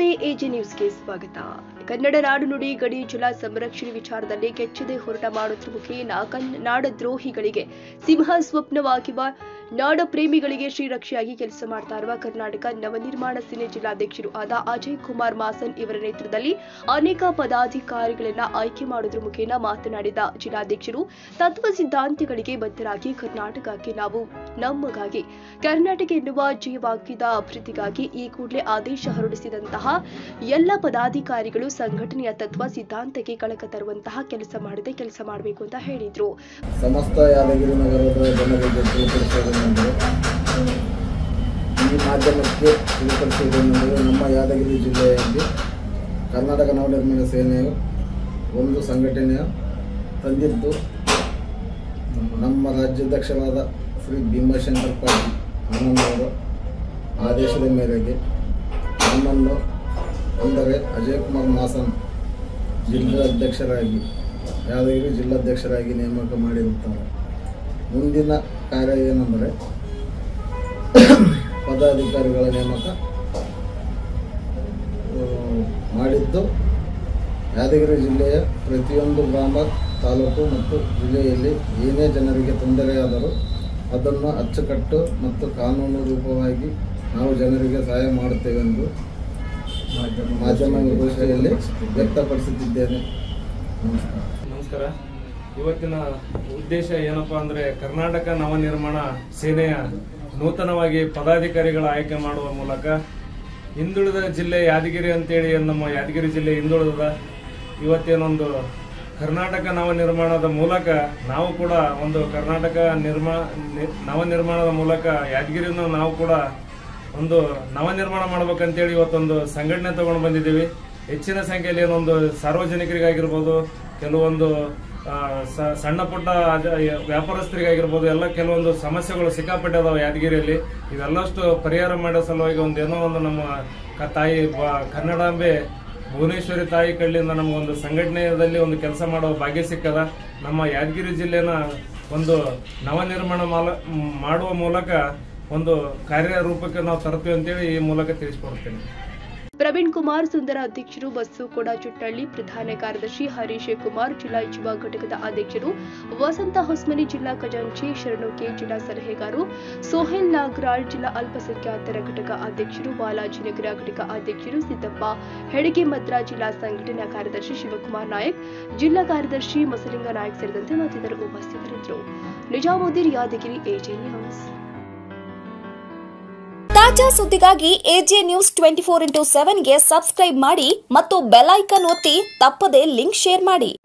AJ ನ್ಯೂಸ್ಗೆ ಸ್ವಾಗತ ಕನ್ನಡ ನಾಡು ನುಡಿ ಗಡಿ ಜಲ ಸಂರಕ್ಷಣೆ ವಿಚಾರದಲ್ಲಿ ಕೆಚ್ಚದೆ ಹೋರಾಟ ಮಾಡುತ್ತಿರುವ ನಾಡದ್ರೋಹಿಗಳಿಗೆ ಸಿಂಹ ಸ್ವಪ್ನವಾಗಿರುವ ನಾಡ ಪ್ರೇಮಿಗಳಿಗೆ ಶ್ರೀರಕ್ಷೆಯಾಗಿ ಕೆಲಸ ಮಾಡ್ತಾ ಇರುವ ಕರ್ನಾಟಕ ನವನಿರ್ಮಾಣ ಸೇನೆ ಜಿಲ್ಲಾಧ್ಯಕ್ಷರು ಆದ ಅಜಯ್ ಕುಮಾರ್ ಮಾಸನ್ ಇವರ ನೇತೃತ್ವದಲ್ಲಿ ಅನೇಕ ಪದಾಧಿಕಾರಿಗಳನ್ನ ಆಯ್ಕೆ ಮಾಡುವುದರ ಮುಖೇನ ಮಾತನಾಡಿದ ಜಿಲ್ಲಾಧ್ಯಕ್ಷರು ತತ್ವ ಸಿದ್ಧಾಂತಗಳಿಗೆ ಬದ್ಧರಾಗಿ ಕರ್ನಾಟಕಕ್ಕೆ ನಾವು ನಮ್ಮಗಾಗಿ ಕರ್ನಾಟಕ ಎನ್ನುವ ಜಯವಾಕ್ಯದ ಅಭಿವೃದ್ಧಿಗಾಗಿ ಈ ಕೂಡಲೇ ಆದೇಶ ಹೊರಡಿಸಿದಂತಹ ಎಲ್ಲ ಪದಾಧಿಕಾರಿಗಳು ಸಂಘಟನೆಯ ತತ್ವ ಸಿದ್ಧಾಂತಕ್ಕೆ ಕಳಕ ತರುವಂತಹ ಕೆಲಸ ಮಾಡದೆ ಕೆಲಸ ಮಾಡಬೇಕು ಅಂತ ಹೇಳಿದ್ರು ಸಮಸ್ತ ಯಾದಗಿರಿ ನಗರದ ಜನರಿಗೆ ತಿಳಿಪಡಿಸುವುದೇನೆಂದರೆ ಈ ಮಾಧ್ಯಮಕ್ಕೆ ತಿಳಿಪಡಿಸುವುದೇನೆಂದರೆ ನಮ್ಮ ಯಾದಗಿರಿ ಜಿಲ್ಲೆಯಲ್ಲಿ ಕರ್ನಾಟಕ ನವನಿರ್ಮಾಣ ಸೇನೆಯು ಒಂದು ಸಂಘಟನೆಯ ತಂದಿದ್ದು ನಮ್ಮ ರಾಜ್ಯಾಧ್ಯಕ್ಷರಾದ ಶ್ರೀ ಭೀಮಶಂಕರ್ ಪಾಟೀಲ್ ಅಣ್ಣನವರ ಆದೇಶದ ಮೇರೆಗೆ ನನ್ನನ್ನು ಅಂದರೆ ಅಜಯ್ ಕುಮಾರ್ ಮಾಸನ್ ಜಿಲ್ಲಾಧ್ಯಕ್ಷರಾಗಿ ಯಾದಗಿರಿ ಜಿಲ್ಲಾಧ್ಯಕ್ಷರಾಗಿ ನೇಮಕ ಮಾಡಿರುತ್ತಾರೆ ಮುಂದಿನ ಕಾರ್ಯ ಏನೆಂದರೆ ಪದಾಧಿಕಾರಿಗಳ ನೇಮಕ ಆ, ಮಾಡಿದ್ದು ಯಾದಗಿರಿ ಜಿಲ್ಲೆಯ ಪ್ರತಿಯೊಂದು ಗ್ರಾಮ ತಾಲೂಕು ಮತ್ತು ಜಿಲ್ಲೆಯಲ್ಲಿ ಏನೇ ಜನರಿಗೆ ತೊಂದರೆಯಾದರೂ ಅದನ್ನು ಅಚ್ಚುಕಟ್ಟು ಮತ್ತು ಕಾನೂನು ರೂಪವಾಗಿ ನಾವು ಜನರಿಗೆ ಸಹಾಯ ಮಾಡುತ್ತೇವೆಂದು ಮಾಧ್ಯಮ ಗೋಷ್ಠಿಯಲ್ಲಿ ವ್ಯಕ್ತಪಡಿಸುತ್ತಿದ್ದೇನೆ ನಮಸ್ಕಾರ ನಮಸ್ಕಾರ ಇವತ್ತಿನ ಉದ್ದೇಶ ಏನಪ್ಪಾ ಅಂದ್ರೆ ಕರ್ನಾಟಕ ನವನಿರ್ಮಾಣ ಸೇನೆಯ ನೂತನವಾಗಿ ಪದಾಧಿಕಾರಿಗಳ ಆಯ್ಕೆ ಮಾಡುವ ಮೂಲಕ ಹಿಂದುಳಿದ ಜಿಲ್ಲೆ ಯಾದಗಿರಿ ಅಂತೇಳಿ ಏನ್ ನಮ್ಮ ಯಾದಗಿರಿ ಜಿಲ್ಲೆ ಹಿಂದುಳಿದ ಇವತ್ತೇನೊಂದು ಕರ್ನಾಟಕ ನವನಿರ್ಮಾಣದ ಮೂಲಕ ನಾವು ಕೂಡ ಒಂದು ಕರ್ನಾಟಕ ನಿರ್ಮಾ ನಿ- ನವನಿರ್ಮಾಣದ ಮೂಲಕ ಯಾದಗಿರಿಯನ್ನು ನಾವು ಕೂಡ ಒಂದು ನವನಿರ್ಮಾಣ ಮಾಡ್ಬೇಕಂತೇಳಿ ಇವತ್ತೊಂದು ಸಂಘಟನೆ ತಗೊಂಡು ಬಂದಿದ್ದೀವಿ ಹೆಚ್ಚಿನ ಸಂಖ್ಯೆಯಲ್ಲಿ ಏನೊಂದು ಸಾರ್ವಜನಿಕರಿಗಾಗಿರ್ಬೋದು ಕೆಲವೊಂದು ಆ, ಸ- ಸಣ್ಣ ಪುಟ್ಟ ಅದ- ವ್ಯಾಪಾರಸ್ಥರಿಗಾಗಿರ್ಬೋದು ಎಲ್ಲ ಕೆಲವೊಂದು ಸಮಸ್ಯೆಗಳು ಸಿಕ್ಕಾಪಟ್ಟೆ ಅದಾವೆ ಯಾದಗಿರಿಯಲ್ಲಿ ಇವೆಲ್ಲಷ್ಟು ಪರಿಹಾರ ಮಾಡೋ ಸಲುವಾಗಿ ಒಂದು ಏನೋ ಒಂದು ನಮ್ಮ ಕ- ತಾಯಿ ಬ- ಕನ್ನಡಾಂಬೆ ಭುವನೇಶ್ವರಿ ತಾಯಿ ಕಡೆಯಿಂದ ನಮಗೊಂದು ಸಂಘಟನೆಯಲ್ಲಿ ಒಂದು ಕೆಲಸ ಮಾಡೋ ಭಾಗ್ಯ ಸಿಕ್ಕದ ನಮ್ಮ ಯಾದಗಿರಿ ಜಿಲ್ಲೆನ ಒಂದು ನವನಿರ್ಮಾಣ ಮಾಲ ಮ್, ಮಾಡುವ ಮೂಲಕ ಒಂದು ಕಾರ್ಯರೂಪಕ್ಕೆ ನಾವು ತರ್ತೀವಿ ಅಂತೇಳಿ ಈ ಮೂಲಕ ತಿಳಿಸ್ಕೊಡ್ತೇನೆ ಪ್ರವೀಣ್ ಕುಮಾರ್ ಸುಂದರ ಅಧ್ಯಕ್ಷರು ಬಸ್ಸು ಕೊಡ ಚುಟ್ಟಳ್ಳಿ ಪ್ರಧಾನ ಕಾರ್ಯದರ್ಶಿ ಹರೀಶ್ ಕುಮಾರ್ ಜಿಲ್ಲಾ ಯುವ ಘಟಕದ ಅಧ್ಯಕ್ಷರು ವಸಂತ ಹೊಸ್ಮನಿ ಜಿಲ್ಲಾ ಖಜಾಂಚಿ ಶರಣು ಕೆ ಜಿಲ್ಲಾ ಸಲಹೆಗಾರು ಸೋಹೆಲ್ ನಾಗರಾಳ್ ಜಿಲ್ಲಾ ಅಲ್ಪಸಂಖ್ಯಾತರ ಘಟಕ ಅಧ್ಯಕ್ಷರು ಬಾಲಾಜಿ ನಗರ ಘಟಕ ಅಧ್ಯಕ್ಷರು ಸಿದ್ದಪ್ಪ ಹೆಡಗೆ ಮದ್ರ ಜಿಲ್ಲಾ ಸಂಘಟನಾ ಕಾರ್ಯದರ್ಶಿ ಶಿವಕುಮಾರ್ ನಾಯಕ್ ಜಿಲ್ಲಾ ಕಾರ್ಯದರ್ಶಿ ಮಸಲಿಂಗ ನಾಯಕ್ ಸೇರಿದಂತೆ ಮತ್ತಿತರರು ಉಪಸ್ಥಿತರಿದ್ದರು ನಿಜಾಮುದ್ದೀನ್ ಯಾದಗಿರಿ ಎಜೆ ನ್ಯೂಸ್ ತಾಜಾ ಸುದ್ದಿಗಾಗಿ AJ news twenty four into ಸೆವೆನ್ಗೆ ಸಬ್ಸ್ಕ್ರೈಬ್ ಮಾಡಿ ಮತ್ತು ಬೆಲ್ ಐಕನ್ ಒತ್ತಿ ತಪ್ಪದೇ ಲಿಂಕ್ ಶೇರ್ ಮಾಡಿ